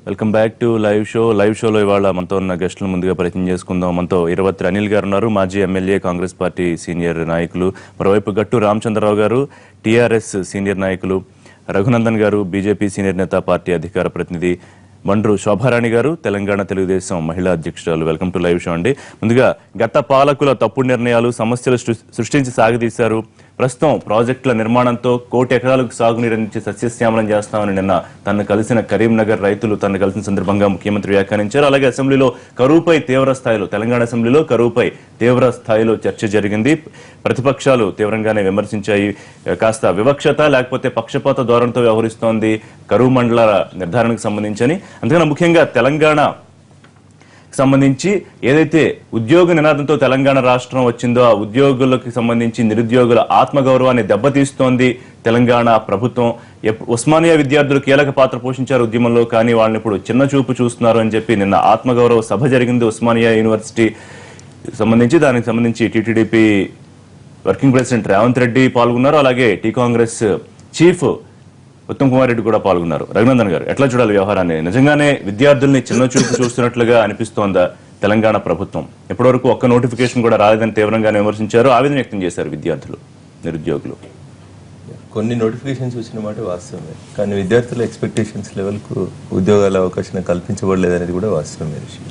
Welcome back to live show live షోలో ఇవాళ మనతో ఉన్న గెస్టులు ముందుగా పరిచయం చేసుకుందాం మనతో ఇరవత్రి అనిల్ గారు ఉన్నారు మాజీ ఎమ్మెల్యే కాంగ్రెస్ పార్టీ సీనియర్ నాయకులు మరోవైపు గట్టు రామచంద్రరావు గారు టీఆర్ఎస్ సీనియర్ నాయకులు రఘునందన్ గారు బీజేపీ సీనియర్ నేత పార్టీ అధికార ప్రతినిధి బండ్రు శోభారాణి గారు తెలంగాణ తెలుగుదేశం మహిళా అధ్యక్షురాలు వెల్కమ్ టు లైవ్ షో అండి ముందుగా గత పాలకుల తప్పుడు నిర్ణయాలు సమస్యలు సృ- సృష్టించి సాగదీశారు ప్రస్తుతం ప్రాజెక్టుల నిర్మాణంతో కోటి ఎకరాలకు సాగునీరు అందించి సస్యశ్యామలం చేస్తామని నిన్న తనను కలిసిన కరీంనగర్ రైతులు తనను కలిసిన సందర్భంగా ముఖ్యమంత్రి వ్యాఖ్యానించారు అలాగే అసెంబ్లీలో కరువుపై తీవ్ర స్థాయిలో తెలంగాణ అసెంబ్లీలో కరువుపై తీవ్ర స్థాయిలో చర్చ జరిగింది ప్రతిపక్షాలు తీవ్రంగానే విమర్శించాయి కాస్త వివక్షత లేకపోతే పక్షపాత ధోరణితో వ్యవహరిస్తోంది కరువు మండలాల నిర్ధారణకు సంబంధించని అందుకని ముఖ్యంగా తెలంగాణ సంబంధించి ఏదైతే ఉద్యోగ నినాదంతో తెలంగాణ రాష్ట్రం వచ్చిందో ఆ ఉద్యోగులకు సంబంధించి నిరుద్యోగుల ఆత్మగౌరవాన్ని దెబ్బతీస్తోంది తెలంగాణ ప్రభుత్వం ఎప్- ఉస్మానియా విద్యార్థులు కీలక పాత్ర పోషించారు ఉద్యమంలో కానీ వాళ్ళని ఇప్పుడు చిన్న చూపు చూస్తున్నారు అని చెప్పి నిన్న ఆత్మగౌరవ సభ జరిగింది ఉస్మానియా యూనివర్సిటీ సంబంధించి దానికి సంబంధించి టీటీడీపీ వర్కింగ్ ప్రెసిడెంట్ రేవంత్ రెడ్డి పాల్గొన్నారు అలాగే టీ కాంగ్రెస్ చీఫ్ ఉత్తమ్ కుమార్ రెడ్డి కూడా పాల్గొన్నారు రఘునందన్ గారు ఎట్లా చూడాలి వ్యవహారాన్ని నిజంగానే విద్యార్థుల్ని చిన్న చూపు చూస్తున్నట్లుగా అనిపిస్తోందా తెలంగాణ ప్రభుత్వం ఇప్పటివరకు ఒక్క నోటిఫికేషన్ కూడా రాలేదని తీవ్రంగా విమర్శించారు ఆవేదన వ్యక్తం చేశారు విద్యార్థులు నిరుద్యోగులు కొన్ని నోటిఫికేషన్స్ వచ్చిన మాట వాస్తవమే కానీ విద్యార్థుల ఎక్స్పెక్టేషన్స్ లెవెల్కు ఉద్యోగాల అవకాశం కల్పించబడలేదనేది కూడా వాస్తవమే విషయం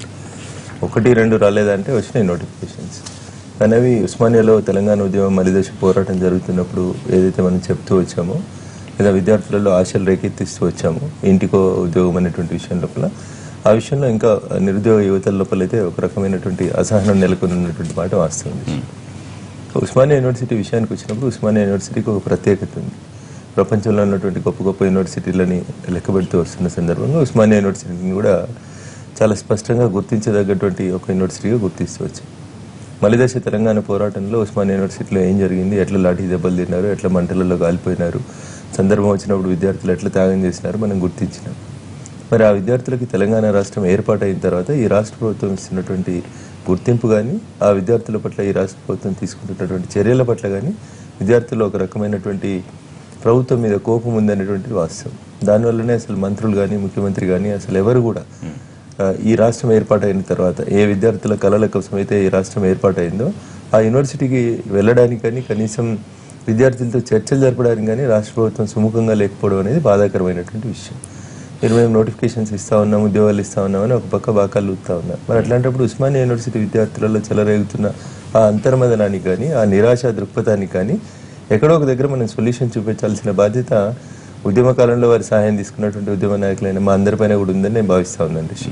ఒకటి రెండు రాలేదంటే వచ్చినాయి నోటిఫికేషన్స్ కానీ అవి ఉస్మానియాలో తెలంగాణ ఉద్యమం మలిదశ పోరాటం జరుగుతున్నప్పుడు ఏదైతే మనం చెప్తూ వచ్చామో లేదా విద్యార్థులలో ఆశలు రేకెత్తిస్తూ వచ్చామో ఇంటికో ఉద్యోగం అనేటువంటి విషయం లోపల ఆ విషయంలో ఇంకా నిరుద్యోగ యువతల లోపల అయితే ఒక రకమైనటువంటి అసహనం నెలకొని ఉన్నటువంటి మాట వాస్తవం విషయం. ఉస్మానియా యూనివర్సిటీ విషయానికి వచ్చినప్పుడు ఉస్మానియా యూనివర్సిటీకి ఒక ప్రత్యేకత ఉంది ప్రపంచంలో ఉన్నటువంటి గొప్ప గొప్ప యూనివర్సిటీలని లెక్కబెడుతూ వస్తున్న సందర్భంగా ఉస్మానియా యూనివర్సిటీని కూడా చాలా స్పష్టంగా గుర్తించదగ్గటువంటి ఒక యూనివర్సిటీగా గుర్తిస్తూ వచ్చాం మలిదశ తెలంగాణ పోరాటంలో ఉస్మానియా యూనివర్సిటీలో ఏం జరిగింది ఎట్లా లాఠీ దెబ్బలు తిన్నారు ఎట్లా మంటలలో కాలిపోయినారు సందర్భం వచ్చినప్పుడు విద్యార్థులు ఎట్లా త్యాగం చేసినారు మనం గుర్తించినాం మరి ఆ విద్యార్థులకి తెలంగాణ రాష్ట్రం ఏర్పాటైన తర్వాత ఈ రాష్ట్ర ప్రభుత్వం ఇస్తున్నటువంటి గుర్తింపు కానీ ఆ విద్యార్థుల పట్ల ఈ రాష్ట్ర ప్రభుత్వం తీసుకుంటున్నటువంటి చర్యల పట్ల కానీ విద్యార్థుల్లో ఒక రకమైనటువంటి ప్రభుత్వం మీద కోపం ఉందనేటువంటిది వాస్తవం దానివల్లనే అసలు మంత్రులు కానీ ముఖ్యమంత్రి కానీ అసలు ఎవరు కూడా ఆ, ఈ రాష్ట్రం ఏర్పాటైన తర్వాత ఏ విద్యార్థుల కళల కోసం అయితే ఈ రాష్ట్రం ఏర్పాటైందో ఆ యూనివర్సిటీకి వెళ్ళడానికి కానీ కనీసం విద్యార్థులతో చర్చలు జరపడానికి కానీ రాష్ట్ర ప్రభుత్వం సుముఖంగా లేకపోవడం అనేది బాధాకరమైనటువంటి విషయం మీరు మేము నోటిఫికేషన్స్ ఇస్తా ఉన్నాం ఉద్యోగాలు ఇస్తా ఉన్నామని ఒక పక్క బాకాలు ఊపుతా ఉన్నారు మరి అట్లాంటప్పుడు ఉస్మానియా యూనివర్సిటీ విద్యార్థులలో చెలరేగుతున్న ఆ అంతర్మదనానికి కానీ ఆ నిరాశ దృక్పథానికి కానీ ఎక్కడో ఒక దగ్గర మనం సొల్యూషన్ చూపించాల్సిన బాధ్యత ఉద్యమ కాలంలో వారి సహాయం తీసుకున్నటువంటి ఉద్యమ నాయకులైన మా అందరిపైన కూడా ఉందని నేను భావిస్తా ఉన్నాను రిషి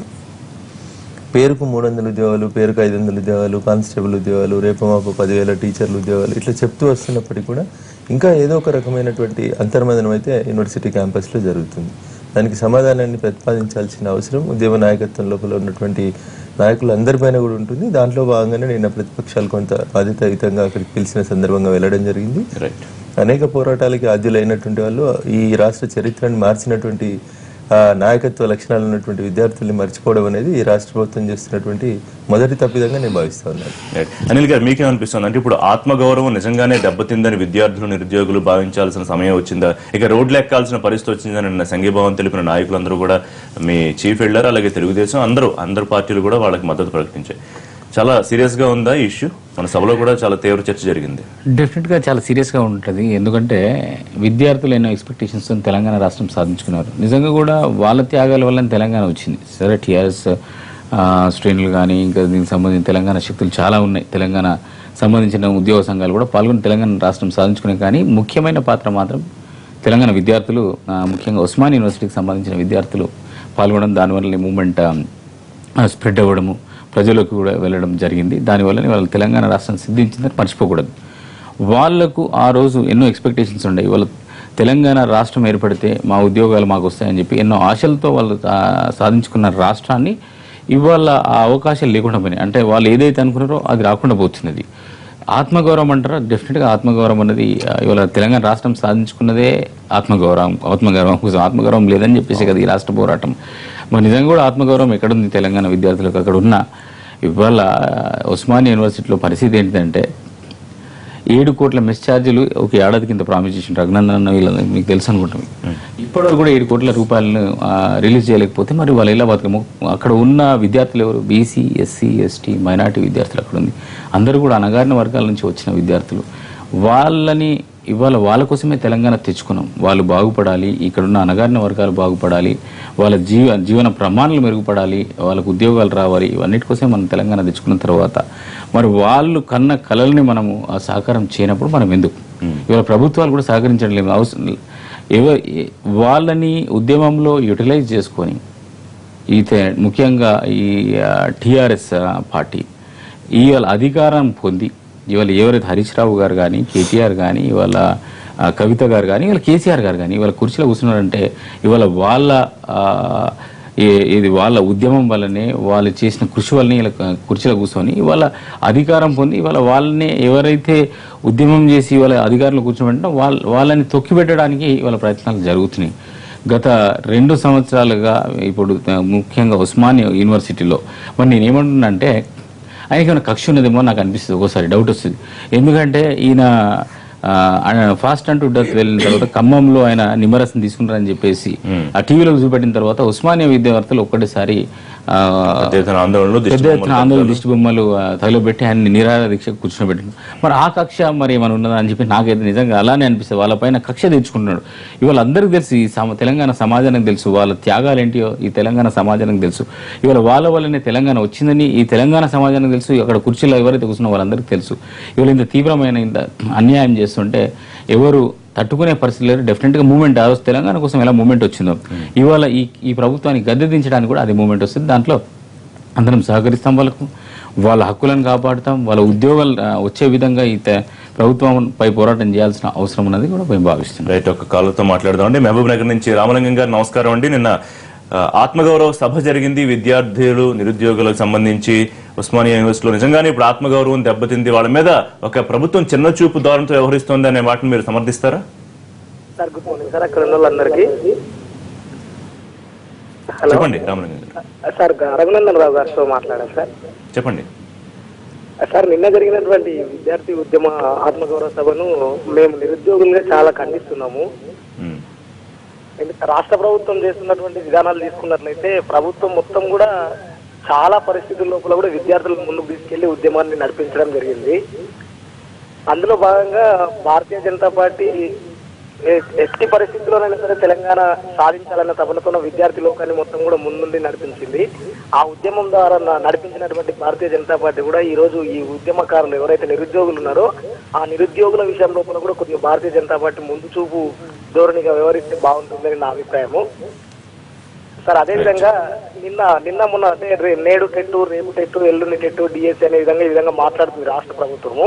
పేరుకు మూడు వందల ఉద్యోగాలు పేరుకు ఐదు వందల ఉద్యోగాలు కానిస్టేబుల్ ఉద్యోగాలు రేపు మాపు పదివేల టీచర్ల ఉద్యోగాలు ఇట్లా చెప్తూ వస్తున్నప్పటికీ కూడా ఇంకా ఏదో ఒక రకమైనటువంటి అంతర్మదనం అయితే యూనివర్సిటీ క్యాంపస్లో జరుగుతుంది దానికి సమాధానాన్ని ప్రతిపాదించాల్సిన అవసరం ఉద్యమ నాయకత్వం లోపల ఉన్నటువంటి నాయకులందరిపైన కూడా ఉంటుంది దాంట్లో భాగంగానే నిన్న ప్రతిపక్షాలు కొంత బాధ్యతాయుతంగా అక్కడికి పిలిచిన సందర్భంగా వెళ్ళడం జరిగింది రైట్ అనేక పోరాటాలకి ఆద్యులైనటువంటి వాళ్ళు ఈ రాష్ట్ర చరిత్రను మార్చినటువంటి ఆ, నాయకత్వ లక్షణాలు ఉన్నటువంటి విద్యార్థుల్ని మర్చిపోవడం అనేది ఈ రాష్ట్ర ప్రభుత్వం చేస్తున్నటువంటి మొదటి తప్పిదంగా నేను భావిస్తా ఉన్నాను రైట్. అనిల్ గారు మీకేమనిపిస్తుంది అంటే ఇప్పుడు ఆత్మగౌరవం నిజంగానే దెబ్బతిందని విద్యార్థులు నిరుద్యోగులు భావించాల్సిన సమయం వచ్చిందా ఇక రోడ్లు ఎక్కాల్సిన పరిస్థితి వచ్చిందని నిన్న సంఘీభావం తెలిపిన నాయకులందరూ కూడా మీ చీఫ్ వెళ్ళారు అలాగే తెలుగుదేశం అందరూ అందరు పార్టీలు కూడా వాళ్ళకి మద్దతు ప్రకటించాయి చాలా సీరియస్ గా ఉందా ఈ ఇష్యూ మన సభలో కూడా చాలా తీవ్ర చర్చ జరిగింది డెఫినెట్గా చాలా సీరియస్గా ఉంటుంది ఎందుకంటే విద్యార్థులు ఎన్నో ఎక్స్పెక్టేషన్స్ తెలంగాణ రాష్ట్రం సాధించుకున్నారు నిజంగా కూడా వాళ్ళ త్యాగాల వల్ల తెలంగాణ వచ్చింది సరే టీఆర్ఎస్ శ్రేణులు కానీ ఇంకా దీనికి సంబంధించిన తెలంగాణ శక్తులు చాలా ఉన్నాయి తెలంగాణ సంబంధించిన ఉద్యోగ సంఘాలు కూడా పాల్గొని తెలంగాణ రాష్ట్రం సాధించుకునే కానీ ముఖ్యమైన పాత్ర మాత్రం తెలంగాణ విద్యార్థులు ఆ, ముఖ్యంగా ఉస్మాన్ యూనివర్సిటీకి సంబంధించిన విద్యార్థులు పాల్గొనడం దానివల్ల మూమెంట్ స్ప్రెడ్ అవ్వడము ప్రజలకు కూడా వెళ్ళడం జరిగింది దానివల్ల వాళ్ళు తెలంగాణ రాష్ట్రం సిద్ధించిందని మర్చిపోకూడదు వాళ్లకు ఆ రోజు ఎన్నో ఎక్స్పెక్టేషన్స్ ఉన్నాయి వాళ్ళ తెలంగాణ రాష్ట్రం ఏర్పడితే మా ఉద్యోగాలు మాకు వస్తాయని చెప్పి ఎన్నో ఆశలతో వాళ్ళు ఆ, సాధించుకున్న రాష్ట్రాన్ని ఇవాళ ఆ అవకాశాలు లేకుండా పోయినాయి అంటే వాళ్ళు ఏదైతే అనుకున్నారో అది రాకుండా పోతున్నది ఆత్మగౌరవం అంటారా డెఫినెట్గా ఆత్మగౌరవం అన్నది ఆ, ఇవాళ తెలంగాణ రాష్ట్రం సాధించుకున్నదే ఆత్మగౌరవం ఆత్మగౌరవం కోసం ఆత్మగౌరవం లేదని చెప్పేసి కదా ఈ రాష్ట్ర పోరాటం మరి నిజంగా కూడా ఆత్మగౌరవం ఎక్కడుంది తెలంగాణ విద్యార్థులకు అక్కడ ఉన్న ఇవాళ ఉస్మానియా యూనివర్సిటీలో పరిస్థితి ఏంటంటే ఏడు కోట్ల మెస్ ఛార్జీలు ఒక ఏడాది కింద ప్రామిస్ చేసిన రఘునందన్ అన్న వీళ్ళ మీకు తెలుసు అనుకుంటాం ఈ ఇప్పటివరకు కూడా ఏడు కోట్ల రూపాయలను ఆ, రిలీజ్ చేయలేకపోతే మరి వాళ్ళు ఎలా బతకము అక్కడ ఉన్న విద్యార్థులు ఎవరు బీసీ ఎస్సీ ఎస్టీ మైనార్టీ విద్యార్థులు అక్కడ ఉంది అందరూ కూడా అణగారిన వర్గాల నుంచి వచ్చిన విద్యార్థులు వాళ్ళని ఇవాళ వాళ్ళ కోసమే తెలంగాణ తెచ్చుకున్నాం వాళ్ళు బాగుపడాలి ఇక్కడ ఉన్న అణగారిన వర్గాలు బాగుపడాలి వాళ్ళ జీవ జీవన ప్రమాణాలు మెరుగుపడాలి వాళ్ళకు ఉద్యోగాలు రావాలి ఇవన్నిటి కోసమే మనం తెలంగాణ తెచ్చుకున్న తర్వాత మరి వాళ్ళు కన్న కళల్ని మనము ఆ సహకారం చేయనప్పుడు మనం ఎందుకు ఇవాళ ప్రభుత్వాలు కూడా సహకరించడం లేదు అవసరం ఎవ వాళ్ళని ఉద్యమంలో యూటిలైజ్ చేసుకొని ఈ తె- ముఖ్యంగా ఈ టిఆర్ఎస్ పార్టీ ఇవాళ అధికారం పొంది ఇవాళ ఎవరైతే హరీష్ రావు గారు కానీ కేటీఆర్ కానీ ఇవాళ ఆ, కవిత గారు కానీ ఇవాళ కేసీఆర్ గారు కానీ ఇవాళ కుర్చీలో కూర్చున్నారంటే ఇవాళ వాళ్ళ ఆ, ఏ- ఇది వాళ్ళ ఉద్యమం వల్లనే వాళ్ళు చేసిన కృషి వల్లనే ఇలా కుర్చీలో కూర్చొని ఇవాళ అధికారం పొంది ఇవాళ వాళ్ళని ఎవరైతే ఉద్యమం చేసి ఇవాళ అధికారంలో కూర్చోబెట్టినా వాళ్ళ వాళ్ళని తొక్కిపెట్టడానికి ఇవాళ ప్రయత్నాలు జరుగుతున్నాయి గత రెండు సంవత్సరాలుగా ఇప్పుడు ఆ, ముఖ్యంగా ఉస్మానియా యూనివర్సిటీలో మరి నేను ఏమంటున్నానంటే ఆయనకి ఏమైనా కక్ష ఉన్నదేమో నాకు అనిపిస్తుంది ఒక్కోసారి డౌట్ వస్తుంది ఎందుకంటే ఈయన ఆ, ఆయన ఫాస్ట్ అంటూ డెత్ వెళ్ళిన తర్వాత ఖమ్మంలో ఆయన నిమ్మరసం తీసుకుంటారని చెప్పేసి ఆ టీవీలో చూపెట్టిన తర్వాత ఉస్మానియా విద్యార్థులు ఒక్కటేసారి ఆ, పెద్ద ఎత్తున ఆందోళనలు దిష్టి పెద్ద ఎత్తున ఆందోళన దిష్టి బొమ్మలు ఆ, తగలబెట్టి ఆయన నిరాహార దీక్ష కూర్చోబెట్టింది మరి ఆ కక్ష మరి ఏమైనా ఉన్నదా అని చెప్పి నాకైతే నిజంగా అలానే అనిపిస్తుంది వాళ్ళపైన కక్ష తెచ్చుకుంటున్నాడు ఇవాళ అందరికీ తెలుసు ఈ సమ తెలంగాణ సమాజానికి తెలుసు వాళ్ళ త్యాగాలు ఏంటియో ఈ తెలంగాణ సమాజానికి తెలుసు ఇవాళ వాళ్ళ వల్లనే తెలంగాణ వచ్చిందని ఈ తెలంగాణ సమాజానికి తెలుసు అక్కడ కుర్చీలో ఎవరైతే కూర్చున్నా వాళ్ళందరికీ తెలుసు ఇవాళ ఇంత తీవ్రమైన ఇంత అన్యాయం చేస్తుంటే ఎవరు తట్టుకునే పరిస్థితి లేదు డెఫినెట్గా మూమెంట్ ఆ రోజు తెలంగాణ కోసం ఎలా మూమెంట్ వచ్చిందో ఇవాళ ఈ ఈ ప్రభుత్వాన్ని గద్దె దించడానికి కూడా అదే మూమెంట్ వస్తుంది దాంట్లో అందరం సహకరిస్తాం వాళ్ళకు వాళ్ళ హక్కులను కాపాడుతాం వాళ్ళ ఉద్యోగాలు ఆ, వచ్చే విధంగా ఈ తె- ప్రభుత్వంపై పోరాటం చేయాల్సిన అవసరం ఉన్నది కూడా మేము భావిస్తున్నాం రైట్ ఒక కాలతో మాట్లాడదాం అండి మహబూబ్ నగర్ నుంచి రామలింగం గారు నమస్కారం అండి నిన్న ఆ, ఆత్మగౌరవ సభ జరిగింది విద్యార్థులు నిరుద్యోగులకు సంబంధించి ఉస్మానియా యూనివర్సిటీలో నిజంగానే ఇప్పుడు ఆత్మగౌరవం దెబ్బతింది వాళ్ళ మీద ఒక ప్రభుత్వం చిన్న చూపు ధోరణితో వ్యవహరిస్తోంది అనే మాటను మీరు సమర్థిస్తారా సార్ గుడ్ మార్నింగ్ సార్ అక్కడ ఉన్న వాళ్ళందరికీ హలో చెప్పండి రామలింగం గారు సార్ రఘునందన్ రావు గారితో మాట్లాడారు సార్ చెప్పండి సార్ నిన్న జరిగినటువంటి విద్యార్థి ఉద్యమ ఆత్మగౌరవ సభను మేము నిరుద్యోగులుగా చాలా ఖండిస్తున్నాము ఉమ్. ఎందుకంటే రాష్ట్ర ప్రభుత్వం చేస్తున్నటువంటి విధానాలు తీసుకున్నట్లయితే ప్రభుత్వం మొత్తం కూడా చాలా పరిస్థితుల లోపల కూడా విద్యార్థులను ముందుకు తీసుకెళ్లి ఉద్యమాన్ని నడిపించడం జరిగింది అందులో భాగంగా భారతీయ జనతా పార్టీ ఎ- ఎట్టి పరిస్థితుల్లోనైనా సరే తెలంగాణ సాధించాలన్న తపనతో విద్యార్థి లోకాన్ని మొత్తం కూడా ముందుండి నడిపించింది ఆ ఉద్యమం ద్వారా న- నడిపించినటువంటి భారతీయ జనతా పార్టీ కూడా ఈ రోజు ఈ ఉద్యమకారులు ఎవరైతే నిరుద్యోగులు ఉన్నారో ఆ నిరుద్యోగుల విషయం లోపల కూడా కొద్దిగా భారతీయ జనతా పార్టీ ముందు చూపు ధోరణిగా వ్యవహరిస్తే బాగుంటుందని నా అభిప్రాయము సార్ అదే విధంగా నిన్న నిన్న మొన్న అంటే రే- నేడు టెట్టు రేపు టెట్టు ఎల్లుండి టెట్టు డిఎస్సి అనే విధంగా ఈ విధంగా మాట్లాడుతుంది రాష్ట్ర ప్రభుత్వము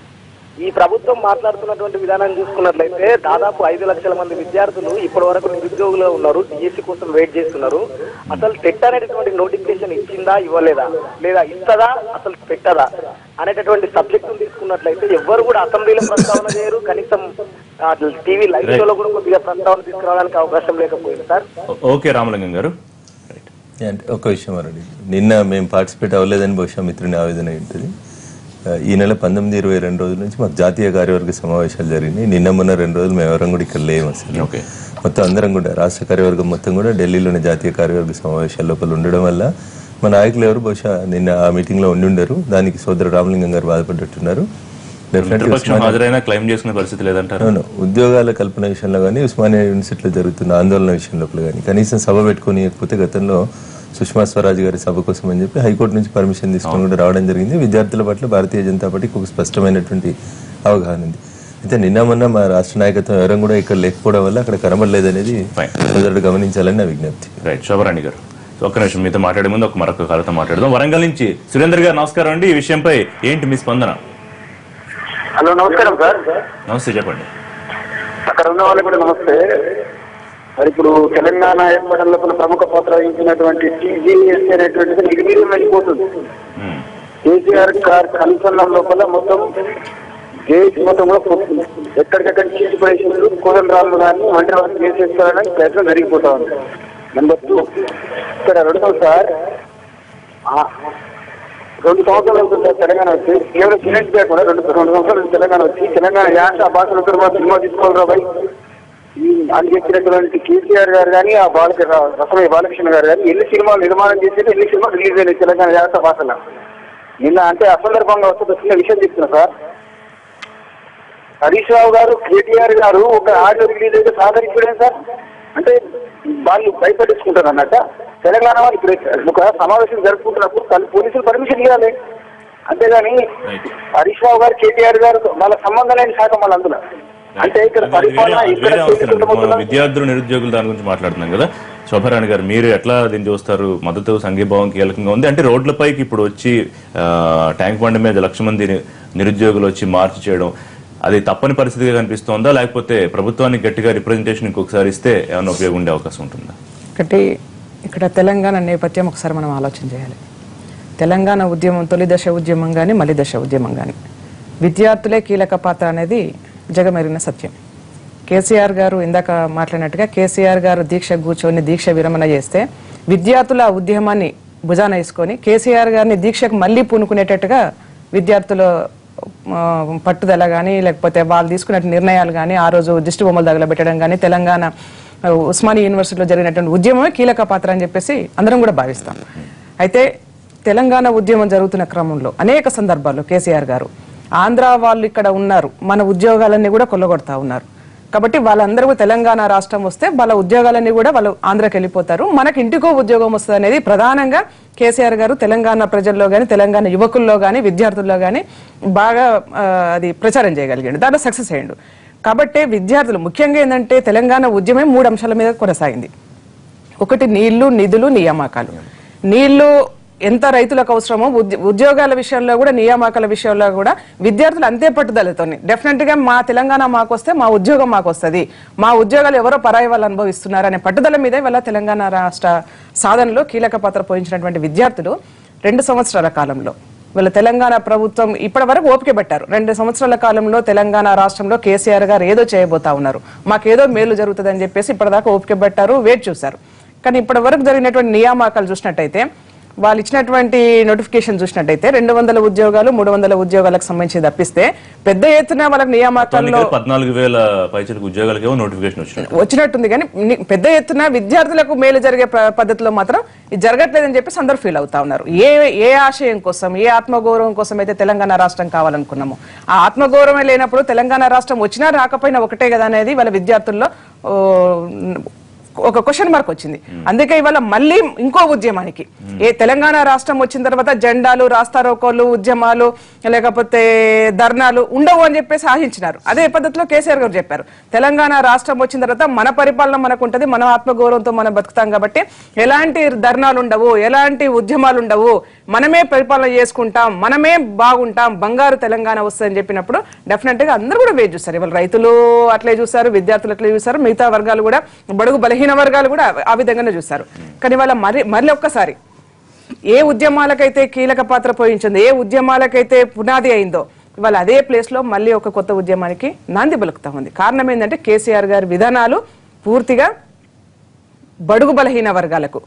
ఈ ప్రభుత్వం మాట్లాడుతున్నటువంటి విధానం చూసుకున్నట్లయితే దాదాపు ఐదు లక్షల మంది విద్యార్థులు ఇప్పటి వరకు నిరుద్యోగులు ఉన్నారు డిఎస్సి కోసం వెయిట్ చేస్తున్నారు అసలు టెట్ అనేటటువంటి నోటిఫికేషన్ ఇచ్చిందా ఇవ్వలేదా లేదా ఇస్తుందా అసలు పెట్టదా అనేటటువంటి సబ్జెక్టు తీసుకున్నట్లయితే ఎవ్వరు కూడా అసెంబ్లీలో ప్రస్తావన చేయరు కనీసం టీవీ లైవ్ షోలో కూడా కొద్దిగా ప్రస్తావన తీసుకురావడానికి అవకాశం లేకపోయింది సార్ ఓ- ఓకే రామలింగం గారు రైట్ అంటే ఒక విషయం అనండి నిన్న మేము పార్టిసిపేట్ అవ్వలేదని బహుశా మిత్రుని ఆవేదన ఉంటుంది ఆ, ఈ నెల పంతొమ్మిది ఇరవై రెండు రోజుల నుంచి మాకు జాతీయ కార్యవర్గ సమావేశాలు జరిగినాయి నిన్న మొన్న రెండు రోజులు మేము ఎవరం కూడా ఇక్కడ లేము అసలు ఓకే మొత్తం అందరం కూడా రాష్ట్ర కార్యవర్గం మొత్తం కూడా ఢిల్లీలోని జాతీయ కార్యవర్గ సమావేశాల లోపల ఉండడం వల్ల మా నాయకులు ఎవరు బహుశా నిన్న ఆ మీటింగ్ లో ఉండి ఉండరు దానికి సోదర రామలింగం గారు బాధపడ్డట్టున్నారు డెఫినెట్గా ప్రతిపక్షం హాజరైనా క్లెయిమ్ చేసుకునే పరిస్థితి లేదంటారు అవును ఉద్యోగాల కల్పన విషయంలో కానీ ఉస్మానియా యూనివర్సిటీలో జరుగుతున్న ఆందోళన విషయం లోపల కానీ కనీసం సభ పెట్టుకోనియకపోతే గతంలో సుష్మా స్వరాజ్ గారి సభ కోసం అని చెప్పి హైకోర్టు నుంచి పర్మిషన్ తీసుకొని కూడా రావడం జరిగింది విద్యార్థుల పట్ల భారతీయ జనతా పార్టీకి ఒక స్పష్టమైనటువంటి అవగాహన ఉంది అయితే నిన్న మొన్న మా రాష్ట్ర నాయకత్వం ఎవరం కూడా ఇక్కడ లేకపోవడం వల్ల అక్కడ కనబడలేదనేది Fine. సోదరుడు గమనించాలని నా విజ్ఞప్తి రైట్ శోభరాణి గారు ఒక్క నిమిషం మీతో మాట్లాడే ముందు ఒక మరొక కాలతో మాట్లాడదాం వరంగల్ నుంచి సురేందర్ గారు నమస్కారం అండి ఈ విషయంపై ఏంటి మీ స్పందన హలో నమస్కారం సార్ నమస్తే చెప్పండి అక్కడ ఉన్న వాళ్ళకి కూడా నమస్తే మరి ఇప్పుడు తెలంగాణ ఏర్పడం లోపల ప్రముఖ పాత్ర వహించినటువంటి టీజీఎస్ అనేటువంటిది నిర్వీర్యం వెళ్ళిపోతుంది ఉమ్. కేసీఆర్ గారి కన్సర్న్ లోపల మొత్తం దేశ మొత్తం కూడా పోతుంది ఎక్కడికక్కడ చీటి పరిశ్రమలు కోదం రాళ్ళు కానీ వంటి వారిని చేసేసుకోవాలని ప్రయత్నం జరిగిపోతా ఉంది నెంబర్ టూ ఇక్కడ రెండవ సార్ ఆ, రెండు సంవత్సరాలు అవుతుంది సార్ తెలంగాణ వచ్చి కేవలం సిమెంట్ కాకుండా రెండు రెండు సంవత్సరాలు అవుతుంది తెలంగాణ వచ్చి తెలంగాణ యాస భాషల తర్వాత సినిమా తీసుకోవాలి రాబాయి ఈ అని చెప్పినటువంటి కేసీఆర్ గారు కానీ ఆ బాలక రసమయ్య బాలకృష్ణ గారు కానీ ఎన్ని సినిమాలు నిర్మాణం చేశారు ఎన్ని సినిమాలు రిలీజ్ అయినాయి తెలంగాణ జాగ్రత్త భాషలో నిన్న అంటే అసందర్భంగా వస్తే చిన్న విషయం చెప్తున్నా సార్ హరీష్ రావు గారు కేటీఆర్ గారు ఒక ఆడియో రిలీజ్ అయితే సహకరించడం సార్ అంటే వాళ్ళు భయపెట్టించుకుంటారు అన్నట్ట తెలంగాణ వాళ్ళు ఇప్పుడు ఒక సమావేశం జరుపుకుంటున్నప్పుడు తన పోలీసులు పర్మిషన్ ఇవ్వాలి అంతేగాని హరీష్ రావు గారు కేటీఆర్ గారు వాళ్ళ సంబంధం లేని శాఖ మళ్ళీ అందులో అంటే ఇక్కడ అది వేరే- పరిపాలన అది ఇక్కడ వేరే అవసరం లేదు. మన చేసుకుంటూ విద్యార్థులు నిరుద్యోగులు దాని గురించి మాట్లాడుతున్నాం కదా శోభారాణి గారు మీరు ఎట్లా దీన్ని చూస్తారు మద్దతు సంఘీభావం కీలకంగా ఉంది అంటే రోడ్లపైకి ఇప్పుడు వచ్చి ఆ, ట్యాంక్ బండ్ మీద లక్ష మంది ని- నిరుద్యోగులు వచ్చి మార్చి చేయడం అది తప్పని పరిస్థితిగా కనిపిస్తోందా లేకపోతే ప్రభుత్వానికి గట్టిగా రిప్రజెంటేషన్ ఇంకొకసారి ఇస్తే ఏమైనా ఉపయోగం ఉండే అవకాశం ఉంటుందా ఒకటి ఇక్కడ తెలంగాణ నేపథ్యం ఒకసారి మనం ఆలోచన చేయాలి తెలంగాణ ఉద్యమం తొలి దశ ఉద్యమం కానీ మలి దశ ఉద్యమం కానీ విద్యార్థులే కీలక పాత్ర అనేది జగమెరిగిన సత్యం కేసీఆర్ గారు ఇందాక మాట్లాడినట్టుగా కేసీఆర్ గారు దీక్ష కూర్చొని దీక్ష విరమణ చేస్తే విద్యార్థుల ఆ ఉద్యమాన్ని భుజాన వేసుకొని కేసీఆర్ గారిని దీక్షకు మళ్ళీ పూనుకునేటట్టుగా విద్యార్థుల ఆ, పట్టుదల కానీ లేకపోతే వాళ్ళు తీసుకున్న నిర్ణయాలు కానీ ఆ రోజు దిష్టి బొమ్మలు తగలబెట్టడం కానీ తెలంగాణ ఆ, ఉస్మానియా యూనివర్సిటీలో జరిగినటువంటి ఉద్యమమే కీలక పాత్ర అని చెప్పేసి అందరం కూడా భావిస్తాం అయితే తెలంగాణ ఉద్యమం జరుగుతున్న క్రమంలో అనేక సందర్భాల్లో కేసీఆర్ గారు ఆంధ్ర వాళ్ళు ఇక్కడ ఉన్నారు మన ఉద్యోగాలన్నీ కూడా కొల్లగొడతా ఉన్నారు కాబట్టి వాళ్ళందరూ కూడా తెలంగాణ రాష్ట్రం వస్తే వాళ్ళ ఉద్యోగాలన్నీ కూడా వాళ్ళు ఆంధ్రాకి వెళ్ళిపోతారు మనకి ఇంటికో ఉద్యోగం వస్తుంది అనేది ప్రధానంగా కేసీఆర్ గారు తెలంగాణ ప్రజల్లో కానీ తెలంగాణ యువకుల్లో కానీ విద్యార్థుల్లో కానీ బాగా ఆ, అది ప్రచారం చేయగలిగాడు దాంట్లో సక్సెస్ అయ్యాడు కాబట్టి విద్యార్థులు ముఖ్యంగా ఏంటంటే తెలంగాణ ఉద్యమం మూడు అంశాల మీద కొనసాగింది ఒకటి నీళ్లు నిధులు నియామకాలు నీళ్లు ఎంత రైతులకు అవసరమో ఉద్య- ఉద్యోగాల విషయంలో కూడా నియామకాల విషయంలో కూడా విద్యార్థులు అంతే పట్టుదలతో డెఫినెట్ గా మా తెలంగాణ మాకు వస్తే మా ఉద్యోగం మాకు వస్తుంది మా ఉద్యోగాలు ఎవరో పరాయి వాళ్ళు అనుభవిస్తున్నారు అనే పట్టుదల మీదే వాళ్ళ తెలంగాణ రాష్ట్ర సాధనలో కీలక పాత్ర పోషించినటువంటి విద్యార్థులు రెండు సంవత్సరాల కాలంలో వీళ్ళ తెలంగాణ ప్రభుత్వం ఇప్పటి వరకు ఓపిక పెట్టారు రెండు సంవత్సరాల కాలంలో తెలంగాణ రాష్ట్రంలో కేసీఆర్ గారు ఏదో చేయబోతా ఉన్నారు మాకేదో మేలు జరుగుతుంది అని చెప్పేసి ఇప్పటిదాకా ఓపిక పెట్టారు వేట్ చూశారు కానీ ఇప్పటి వరకు జరిగినటువంటి నియామకాలు చూసినట్టయితే వాళ్ళు ఇచ్చినటువంటి నోటిఫికేషన్ చూసినట్టయితే రెండు వందల ఉద్యోగాలు మూడు వందల ఉద్యోగాలకు సంబంధించి తప్పిస్తే పెద్ద ఎత్తున వాళ్ళకి నియామకాల్లో పద్నాలుగు వేల పైచలకు ఉద్యోగాలకేమో నోటిఫికేషన్ వచ్చినట్టు వచ్చినట్టుంది కానీ ని- పెద్ద ఎత్తున విద్యార్థులకు మేలు జరిగే ప్ర- పద్ధతిలో మాత్రం ఇది జరగట్లేదని చెప్పేసి అందరూ ఫీల్ అవుతా ఉన్నారు ఏ ఏ ఆశయం కోసం ఏ ఆత్మగౌరవం కోసం అయితే తెలంగాణ రాష్ట్రం కావాలనుకున్నాము ఆ ఆత్మగౌరవం లేనప్పుడు తెలంగాణ రాష్ట్రం వచ్చినా రాకపోయినా ఒకటే కదా అనేది వాళ్ళ విద్యార్థుల్లో ఓ, ఒక క్వశ్చన్ మార్క్ వచ్చింది అందుకే ఇవాళ మళ్ళీ ఇంకో ఉద్యమానికి ఏ తెలంగాణ రాష్ట్రం వచ్చిన తర్వాత జెండాలు రాస్తారోకోలు ఉద్యమాలు లేకపోతే ధర్నాలు ఉండవు అని చెప్పేసి ఆశించినారు అదే పద్ధతిలో కేసీఆర్ గారు చెప్పారు తెలంగాణ రాష్ట్రం వచ్చిన తర్వాత మన పరిపాలన మనకు ఉంటది మన ఆత్మగౌరవంతో మనం బతుకుతాం కాబట్టి ఎలాంటి ధర్నాలు ఉండవు ఎలాంటి ఉద్యమాలు ఉండవు మనమే పరిపాలన చేసుకుంటాం మనమే బాగుంటాం బంగారు తెలంగాణ వస్తుందని చెప్పినప్పుడు డెఫినెట్ గా అందరూ కూడా వేచి చూస్తారు ఇవాళ రైతులు అట్లే చూస్తారు విద్యార్థులు అట్లే చూస్తారు మిగతా వర్గాలు కూడా బడుగు బలహీన వర్గాలు కూడా ఆ విధంగానే చూస్తారు కానీ వాళ్ళ మరి మళ్ళీ ఒక్కసారి ఏ ఉద్యమాలకైతే కీలక పాత్ర పోయించిందో ఏ ఉద్యమాలకైతే పునాది అయిందో ఇవాళ అదే ప్లేస్ లో మళ్ళీ ఒక కొత్త ఉద్యమానికి నాంది పలుకుతా ఉంది కారణం ఏంటంటే కేసీఆర్ గారి విధానాలు పూర్తిగా బడుగు బలహీన వర్గాలకు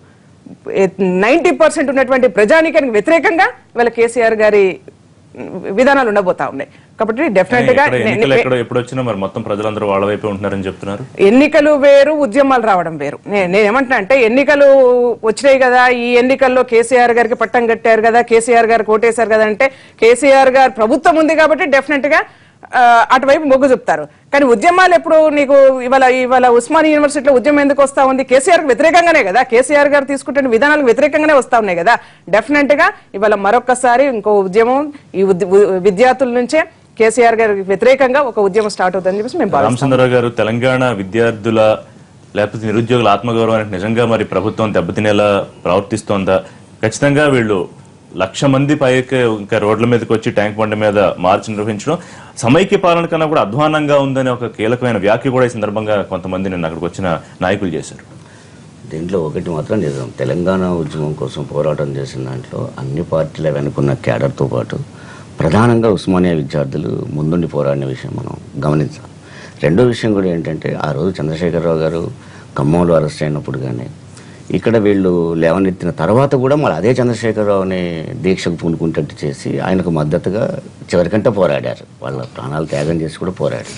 నైన్టీ పర్సెంట్ ఉన్నటువంటి ప్రజానీకానికి వ్యతిరేకంగా ఇవాళ కేసీఆర్ గారి విధానాలు ఉండబోతా ఉన్నాయి కాబట్టి డెఫినెట్ గా ఇక్కడ నే- ఎన్నికలు నే- ఎక్కడ ఎప్పుడు వచ్చినా మరి మొత్తం ప్రజలందరూ వాళ్ళ వైపే ఉంటున్నారని చెప్తున్నారు ఎన్నికలు వేరు ఉద్యమాలు రావడం వేరు నే- నేను ఏమంటున్నా అంటే ఎన్నికలు వచ్చినాయి కదా ఈ ఎన్నికల్లో కేసీఆర్ గారికి పట్టం కట్టారు కదా కేసీఆర్ గారు కోటేశారు కదా అంటే కేసీఆర్ గారు ప్రభుత్వం ఉంది కాబట్టి డెఫినెట్ గా ఆ, అటువైపు మొగ్గు చూపుతారు కానీ ఉద్యమాలు ఎప్పుడు నీకు ఇవాళ ఇవాళ ఉస్మాని యూనివర్సిటీలో ఉద్యమం ఎందుకు వస్తా ఉంది కేసీఆర్ వ్యతిరేకంగానే కదా కేసీఆర్ గారు తీసుకుంటున్న విధానాలకు వ్యతిరేకంగానే వస్తా ఉన్నాయి కదా డెఫినెట్ గా ఇవాళ మరొకసారి ఇంకో ఉద్యమం ఈ ఉద్య- విద్యార్థుల నుంచే కేసీఆర్ గారికి వ్యతిరేకంగా ఒక ఉద్యమం స్టార్ట్ అవుతుందని చెప్పేసి మేము భావిస్తాం రామచంద్రరావు గారు తెలంగాణ విద్యార్థుల లేకపోతే నిరుద్యోగుల ఆత్మగౌరవానికి నిజంగా మరి ప్రభుత్వం దెబ్బతినేలా ప్రవర్తిస్తోందా ఖచ్చితంగా వీళ్ళు లక్ష మంది పైకి ఇంకా రోడ్ల మీదకి వచ్చి ట్యాంక్ బండ మీద మార్చి నిర్వహించడం సమైక్య పాలన కన్నా కూడా అధ్వానంగా ఉందనే ఒక కీలకమైన వ్యాఖ్య కూడా ఈ సందర్భంగా కొంతమంది నిన్న అక్కడికి వచ్చిన నాయకులు చేశారు దీంట్లో ఒకటి మాత్రం నిజం తెలంగాణ ఉద్యమం కోసం పోరాటం చేసిన దాంట్లో అన్ని పార్టీల వెనుకున్న క్యాడర్తో పాటు ప్రధానంగా ఉస్మానియా విద్యార్థులు ముందుండి పోరాడిన విషయం మనం గమనించాం రెండో విషయం కూడా ఏంటంటే ఆ రోజు చంద్రశేఖరరావు గారు ఖమ్మంలో అరెస్ట్ అయినప్పుడు కానీ ఇక్కడ వీళ్ళు లేవనెత్తిన తర్వాత కూడా మళ్ళీ అదే చంద్రశేఖరరావుని దీక్షకు పూనుకుంటట్టు చేసి ఆయనకు మద్దతుగా చివరికంటే పోరాడారు వాళ్ళ ప్రాణాలు త్యాగం చేసి కూడా పోరాడారు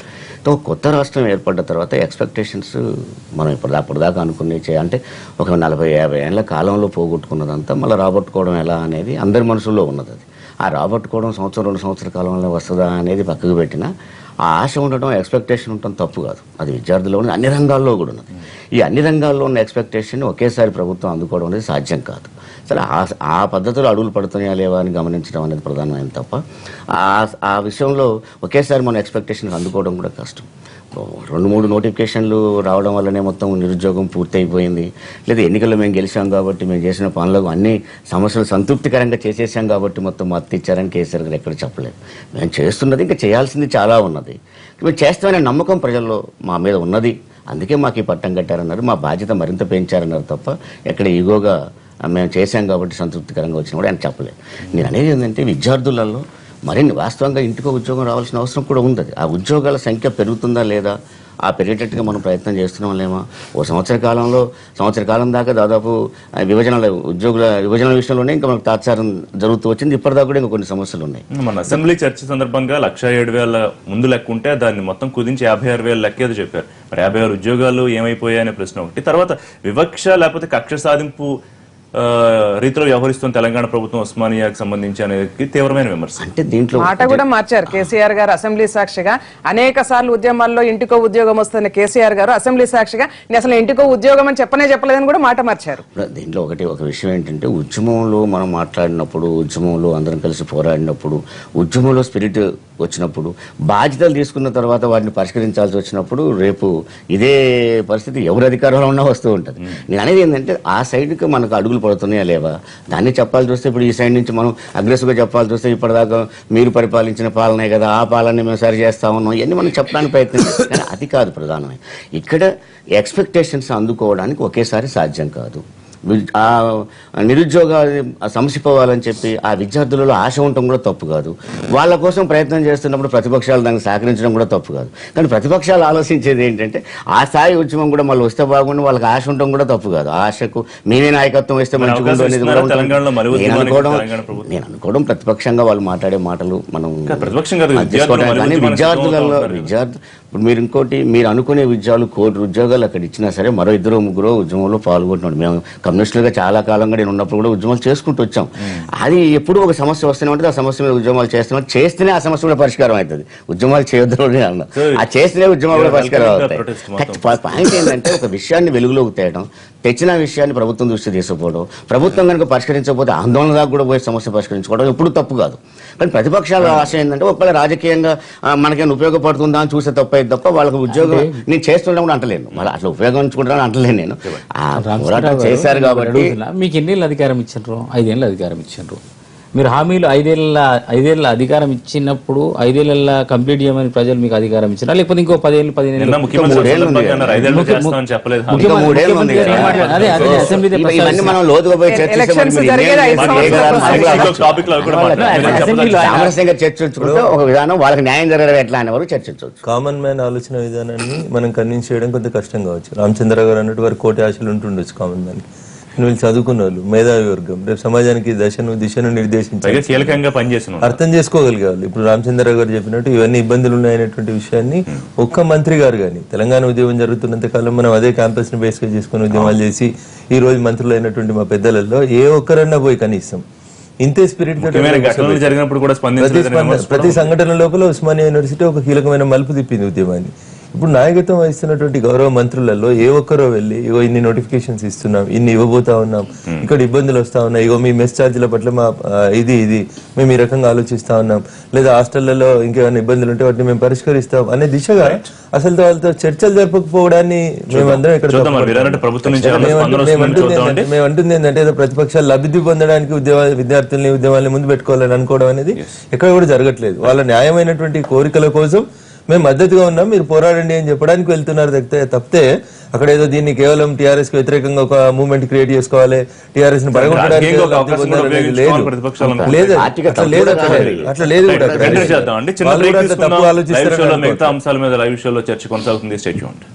తో కొత్త రాష్ట్రం ఏర్పడ్డ తర్వాత ఎక్స్పెక్టేషన్స్ మనం ఇప్పుడు అప్పటిదాకా అనుకునే చే అంటే ఒక నలభై యాభై ఏళ్ళ కాలంలో పోగొట్టుకున్నదంతా మళ్ళీ రాబట్టుకోవడం ఎలా అనేది అందరి మనసులో ఉన్నది అది ఆ రాబట్టుకోవడం సంవత్సరం రెండు సంవత్సరాల కాలంలో వస్తుందా అనేది పక్కకు పెట్టినా ఆ ఆశ ఉండటం ఎక్స్పెక్టేషన్ ఉండటం తప్పు కాదు అది విద్యార్థుల్లో ఉన్నది అన్ని రంగాల్లో కూడా ఉన్నది ఈ అన్ని రంగాల్లో ఉన్న ఎక్స్పెక్టేషన్ ఒకేసారి ప్రభుత్వం అందుకోవడం అనేది సాధ్యం కాదు సరే ఆ ఆ పద్ధతిలో అడుగులు పడుతున్నాయా లేవా అని గమనించడం అనేది ప్రధానమైన తప్ప ఆ ఆ విషయంలో ఒకేసారి మన ఎక్స్పెక్టేషన్ అందుకోవడం కూడా కష్టం రెండు మూడు నోటిఫికేషన్లు రావడం వల్లనే మొత్తం నిరుద్యోగం పూర్తి అయిపోయింది లేదా ఎన్నికల్లో మేము గెలిచాం కాబట్టి మేము చేసిన పనులకు అన్ని సమస్యలు సంతృప్తికరంగా చేసేసాం కాబట్టి మొత్తం మద్దతు ఇచ్చారని కేసీఆర్ గారు ఎక్కడ చెప్పలేదు మేము చేస్తున్నది ఇంకా చేయాల్సింది చాలా ఉన్నది మేము చేస్తామనే నమ్మకం ప్రజల్లో మా మీద ఉన్నది అందుకే మాకు ఈ పట్టం కట్టారన్నారు మా బాధ్యత మరింత పెంచారన్నారు తప్ప ఎక్కడ ఈగోగా మేము చేశాం కాబట్టి సంతృప్తికరంగా వచ్చినా కూడా ఆయన చెప్పలేదు నేను అనేది ఏంటంటే విద్యార్థులలో మరిన్ని వాస్తవంగా ఇంటికో ఉద్యోగం రావాల్సిన అవసరం కూడా ఉంది ఆ ఉద్యోగాల సంఖ్య పెరుగుతుందా లేదా ఆ పెరిగేటట్టుగా మనం ప్రయత్నం చేస్తున్నాం లేమా ఓ సంవత్సర కాలంలో సంవత్సర కాలం దాకా దాదాపు ఆ, విభజనల ఉద్యోగుల విభజన విషయంలోనే ఇంకా మనకు తాత్సారం జరుగుతూ వచ్చింది ఇప్పటిదాకా కూడా ఇంకా కొన్ని సమస్యలు ఉన్నాయి మన అసెంబ్లీ చర్చ సందర్భంగా లక్ష ఏడు వేల ముందు లెక్క ఉంటే దాన్ని మొత్తం కుదించి యాభై ఆరు వేల లెక్కేదో చెప్పారు మరి యాభై ఆరు ఉద్యోగాలు ఏమైపోయాయనే ప్రశ్న ఒకటి తర్వాత వివక్ష లేకపోతే కక్ష సాధింపు ఆ, రీతిలో వ్యవహరిస్తున్న తెలంగాణ ప్రభుత్వం ఉస్మానియాకి సంబంధించి అనేది తీవ్రమైన విమర్శ అంటే దీంట్లో మాట కూడా మార్చారు కేసీఆర్ గారు అసెంబ్లీ సాక్షిగా అనేక సార్లు ఉద్యమాల్లో ఇంటికో ఉద్యోగం వస్తున్న కేసీఆర్ గారు అసెంబ్లీ సాక్షిగా నేను అసలు ఇంటికో ఉద్యోగం అని చెప్పనే చెప్పలేదని కూడా మాట మార్చారు ఇప్పుడు దీంట్లో ఒకటి ఒక విషయం ఏంటంటే ఉద్యమంలో మనం మాట్లాడినప్పుడు ఉద్యమంలో అందరం కలిసి పోరాడినప్పుడు ఉద్యమంలో స్పిరిట్ వచ్చినప్పుడు బాధ్యతలు తీసుకున్న తర్వాత వాటిని పరిష్కరించాల్సి వచ్చినప్పుడు రేపు ఇదే పరిస్థితి ఎవరు అధికారంలో ఉన్నా వస్తూ ఉంటుంది నేను అనేది ఏంటంటే ఆ సైడ్కి మనకు అడుగులు పడుతున్నాయా లేవా దాన్ని చెప్పాల్సి వస్తే ఇప్పుడు ఈ సైడ్ నుంచి మనం అగ్రెసివ్గా చెప్పాల్సి వస్తే ఇప్పటిదాకా మీరు పరిపాలించిన పాలనే కదా ఆ పాలన మేము సరి చేస్తా ఉన్నాం ఇవన్నీ మనం చెప్పడానికి ప్రయత్నం చేస్తాం కానీ అది కాదు ప్రధానమైన ఇక్కడ ఎక్స్పెక్టేషన్స్ అందుకోవడానికి ఒకేసారి సాధ్యం కాదు వి- ఆ నిరుద్యోగాలు సమసిపోవాలని చెప్పి ఆ విద్యార్థులలో ఆశ ఉండటం కూడా తప్పు కాదు వాళ్ళ కోసం ప్రయత్నం చేస్తున్నప్పుడు ప్రతిపక్షాలు దానికి సహకరించడం కూడా తప్పు కాదు కానీ ప్రతిపక్షాలు ఆలోచించేది ఏంటంటే ఆ స్థాయి ఉద్యమం కూడా మళ్ళీ వస్తే బాగుండి వాళ్ళకి ఆశ ఉండటం కూడా తప్పు కాదు ఆ ఆశకు మేమే నాయకత్వం వస్తే మరి మంచిగా అవకాశం అనేది ఇస్తున్నారా కూడా ఉంటుంది. తెలంగాణలో మరి నేను ఉద్యమానికి అనుకోవడం తెలంగాణ ప్రభుత్వం? నేను అనుకోవడం ప్రతిపక్షంగా వాళ్ళు మాట్లాడే మాటలు మనం కాదు, ప్రతిపక్షం కాదు, అది విద్యార్థులు తీసుకోవడం మరి కానీ ఉద్యమానికి విద్యార్థులలో సిద్ధమవుతా ఉన్నారు. విద్యార్థి ఇప్పుడు మీరు ఇంకోటి మీరు అనుకునే విద్యాలు కోటి ఉద్యోగాలు అక్కడ ఇచ్చినా సరే మరో ఇద్దరు ముగ్గురు ఉద్యమంలో పాల్గొంటున్నాడు మేము కమ్యూనిస్టులుగా చాలా కాలంగా నేను ఉన్నప్పుడు కూడా ఉద్యమాలు చేసుకుంటూ వచ్చాం అది ఎప్పుడు ఒక సమస్య వస్తూనే ఉంటుంది ఆ సమస్య మీద ఉద్యమాలు చేస్తున్నాం చేస్తేనే ఆ సమస్య కూడా పరిష్కారం అవుతుంది ఉద్యమాలు చేయొద్దు అని అన్నా So, ఆ చేస్తేనే ఉద్యమాలు కూడా you are పరిష్కారం welcoming the అవుతాయి protest మొత్తం. పా- పాయింట్ ఏంటంటే ఒక విషయాన్ని వెలుగులోకి తేయడం తెచ్చిన విషయాన్ని ప్రభుత్వం దృష్టి తీసుకుపోవడం ప్రభుత్వం కనుక పరిష్కరించకపోతే ఆందోళన దాకా కూడా పోయి సమస్య పరిష్కరించుకోవడం ఎప్పుడు తప్పు కాదు కానీ ప్రతిపక్షాల ఆశ ఏంటంటే ఒకవేళ రాజకీయంగా ఆ, మనకేమైనా ఉపయోగపడుతుందా అని చూసే తప్ప ఇది తప్ప వాళ్ళకి ఉద్యోగం నేను చేస్తుంటే కూడా అంటలేను మళ్ళీ అట్లా ఉపయోగించుకుంటానని అంటలేను నేను ఆ పోరాటం చేశారు కాబట్టి అడుగుతున్నా, మీకు ఎన్నేళ్ళు అధికారం ఇచ్చిండ్రు ఐదేళ్ళు అధికారం ఇచ్చిండ్రు మీరు హామీలు ఐదేళ్ళ ఐదేళ్ళ అధికారం ఇచ్చినప్పుడు ఐదేళ్ళ కంప్లీట్ చేయమని ప్రజలు మీకు అధికారం ఇచ్చినా లేకపోతే ఇంకో పదేళ్ళు పదిహేను నిన్న ముఖ్యమంత్రి మూడేళ్ళు ఉంది సందర్భంగా అన్నారు, ఐదేళ్ళు ముఖ్య- చేస్తామని చెప్పలేదు ఇంకా ముఖ్యమంత్రి- మూడేళ్ళు ఉంది ముఖ్యమంత్రి కదా. ఏం మాట్లాడారు? అదే, అదే, సో, అసెంబ్లీలో ఇవ- ఇవన్నీ ప్రస్తావించారు. మనం లోతుగా పోయి చర్చిస్తే మరి ఎలక్షన్స్ మీరు జరిగేది ఎన్నేళ్ళు ఐదు చేసి సంవత్సరాల చేయగలరు? కోసం. మనకు ఇంకో అవ్వచ్చు. టాపిక్ లో కూడా మాట్లాడారు. అసెంబ్లీలో ఆయన- సామరస్యంగా చర్చించుకుంటే ఒక విధానం వాళ్ళకి న్యాయం జరగడం ఎట్లా అనే వరకు చర్చించవచ్చు కామన్ మ్యాన్ ఆలోచన విధానాన్ని మనం కన్విన్స్ చేయడం కొంత కష్టం కావచ్చు రామచంద్ర గారు అన్నట్టు వారి కోటి ఆశలు ఉంటుండొచ్చు కామన్ మ్యాన్ వీళ్ళు చదువుకున్న వాళ్ళు మేధావి వర్గం రేపు సమాజానికి దశను దిశను పైగా నిర్దేశించాలి కీలకంగా పనిచేసిన అర్థం చేసుకోగలిగాలి ఇప్పుడు రామచంద్ర గారు చెప్పినట్టు ఇవన్నీ ఇబ్బందులు ఉన్నాయనేటువంటి విషయాన్ని ఒక్క మంత్రి గారు కానీ తెలంగాణ ఉద్యమం జరుగుతున్నంత కాలం మనం అదే క్యాంపస్ ని బేస్ గా చేసుకుని ఉద్యమాలు చేసి ఈ రోజు మంత్రులు అయినటువంటి మా పెద్దలలో ఏ ఒక్కరన్నా పోయి కనీసం ఇంతే స్పిరిట్ ముఖ్యమైన ఘటనలు జరిగినప్పుడు కూడా ప్రతి స్పందించలేదని స్పందన విమర్శ ప్రతి సంఘటన లోపల ఉస్మానియా యూనివర్సిటీ ఒక కీలకమైన మలుపు తిప్పింది ఉద్యమాన్ని ఇప్పుడు నాయకత్వం వహిస్తున్నటువంటి గౌరవ మంత్రులలో ఏ ఒక్కరో వెళ్ళి ఇగో ఇన్ని నోటిఫికేషన్స్ ఇస్తున్నాం ఇన్ని ఇవ్వబోతా ఉన్నాం ఇక్కడ ఇబ్బందులు వస్తా ఉన్నాయి ఇగో మీ మెస్ ఛార్జీల పట్ల మా ఆ, ఇది ఇది మేము ఈ రకంగా ఆలోచిస్తా ఉన్నాం లేదా హాస్టళ్లలో ఇంకేమైనా ఇబ్బందులు ఉంటే వాటిని మేము పరిష్కరిస్తాం అనే దిశగా అసలు వాళ్ళతో చర్చలు జరపకపోవడాన్ని మేమందరం ఇక్కడ చూద్దాం మరి మీరు అన్నట్టు ప్రభుత్వం నుంచి ఏమన్నా స్పందన వస్తుందని మేమంటుంది చూద్దాం ఏంటంటే- మేము అంటుంది ఏంటంటే ఏదో ప్రతిపక్షాలు లబ్ధి పొందడానికి ఉద్యోగ విద్యార్థుల్ని ఉద్యమాల్ని ముందు పెట్టుకోవాలని అనుకోవడం అనేది ఎక్కడ కూడా జరగట్లేదు వాళ్ళ న్యాయమైనటువంటి కోరికల కోసం మేము మద్దతుగా ఉన్నాం మీరు పోరాడండి అని చెప్పడానికి వెళ్తున్నారు తప్పితే తప్పితే అక్కడ ఏదో దీన్ని కేవలం టీఆర్ఎస్ కి వ్యతిరేకంగా ఒక మూవ్మెంట్ క్రియేట్ చేసుకోవాలి టీఆర్ఎస్ ని పడగొట్టడానికి రాజకీయంగా ఒక లబ్ధి అవకాశం కూడా పొందాలనేది ఉపయోగించుకోవాలి లేదు ప్రతిపక్షాలు అనుకుంటే. లేదు పార్టీకి అట్లా తప్పు లేదు కూడా అక్కడ. కాదు. అట్లా లేదు కూడా అక్కడ. వెంటనే చేద్దాం అండి చిన్న వాళ్ళు బ్రేక్ కూడా అంత తీసుకుందాం తప్పు లైవ్ ఆలోచిస్తారని షోలో అనుకోవట్లేదు. మిగతా అంశాల మీద లైవ్ షోలో చర్చ కొనసాగుతుంది స్టేట్